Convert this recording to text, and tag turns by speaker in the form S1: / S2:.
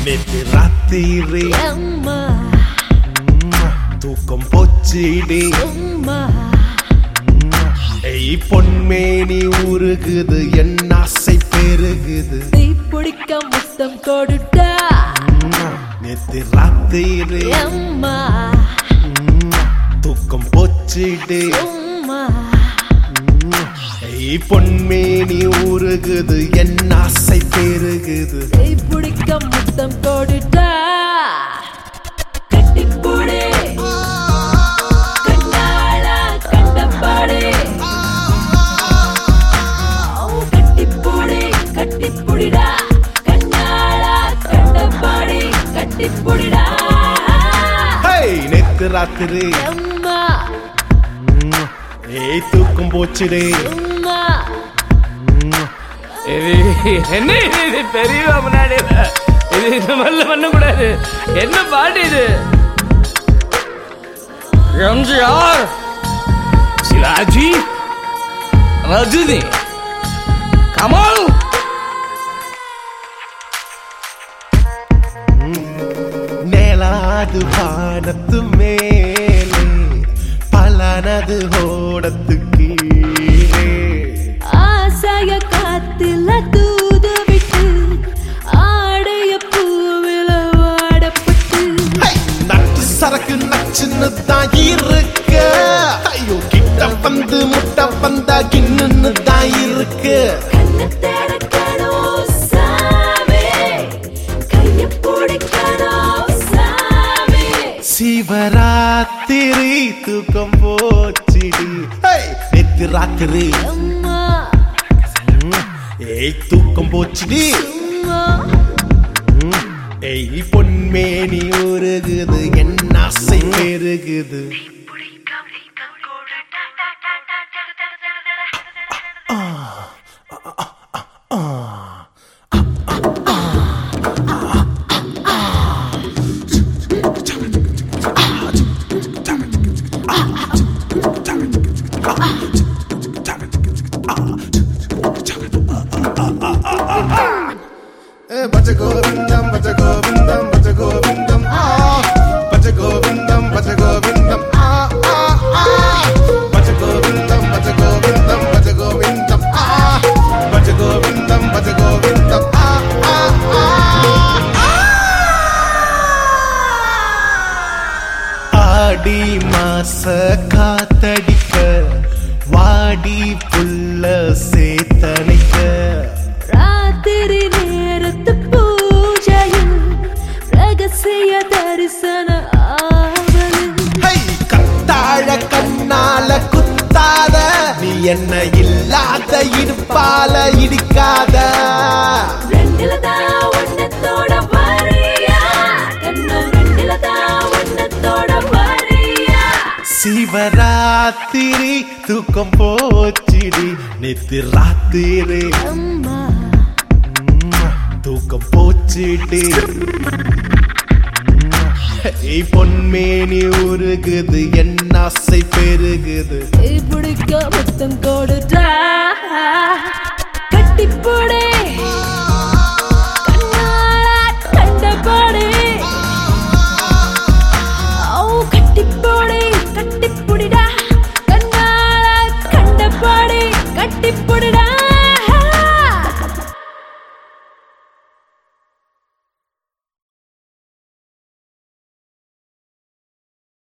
S1: நேத்து ராத்திரி
S2: அம்மா
S1: தூக்கம் போச்சிடி
S2: அம்மா
S1: ஏய் பொன்மேனி உருகுது என் ஆசை பெருகுது
S2: தீ பிடிக்க முத்தம் கொடுட்டா
S1: நேத்து ராத்திரி
S2: அம்மா
S1: தூக்கம் போச்சிடி
S2: அம்மா
S1: ஏய் பொன்மேனி உருகுது என் ஆசை பெருகுது
S2: தீ பிடிக்க முத்தம் கொடுட்டா கட்டிப்பூடு கண்ணாள கண்டப்பாடு கட்டிப்பூடு கட்டிப்புடிடா கண்ணாள கண்டப்பாடு கட்டிப்புடிடா
S1: ஹேய் நேத்து ராத்திரி
S2: அம்மா
S1: ஏய் தூக்கம் போச்சிடி
S2: அம்மா
S3: இது என்ன இது இது பெரியவா முன்னாடி இது இந்த மாதிரிலாம் பண்ணக்கூடாது என்ன பாட்டு இது எம்ஜிஆர் சிவாஜி ரஜினி கமல்
S1: நேலாது வானத்து மேலே பலனது ஓடத்து கீழே
S2: ஆசைய காத்துல தூது விட்டு ஆடைய பூவில வாடப்பட்டு
S1: ஹை, நட்டு சரக்கு நச்சுன்னு தான் இருக்க ஐயோ கிட்ட வந்து முட்டை வந்தா கிண்ணுன்னு தான் இருக்கு
S2: கண்ணை தேடக்கணும் சாமி கைய பிடிக்கணும் சாமி
S1: சிவராத்திரி தூக்கம் போச்சிடி ஹை, நேத்து ராத்திரி
S2: அம்மா
S1: ஏய் தூக்கம் போச்சிடி
S2: அம்மா
S1: ஏய் பொன்மேனி உருகுது என் ஆசை பெருகுது
S4: భజ గోవిందం భజ గోవిందం భజ గోవిందం ఆ భజ గోవిందం భజ గోవిందం ఆ ఆ ఆ భజ గోవిందం భజ గోవిందం భజ గోవిందం ఆ భజ గోవిందం భజ గోవిందం ఆ ఆ ఆ
S1: ஆடி மாச காத்தடிக்க வாடி புள்ள சேத்தனைக்க
S2: ராத்திரி நேரத்து பூஜையில் ரகசிய தரிசன ஆவலில்
S1: ஹை கத்தாழ கண்ணால குத்தாத நீ என்ன இல்லாத இடுப்பால இடிக்காத
S2: ரெண்டுல தான் ஒன்னத்தோட வரியா கண்ணம் ரெண்டுல தான் ஒன்னத்தோட வரியா
S1: சிவராத்திரி தூக்கம் போச்சிடி நேத்து ராத்திரி
S2: அம்மா
S1: தூக்கம் போச்சிடி ஏய் பொன்மேனி உருகுது என் ஆசை பெருகுது
S2: பிடிக்க முத்தம் கொடுத்தா கட்டிப்போடே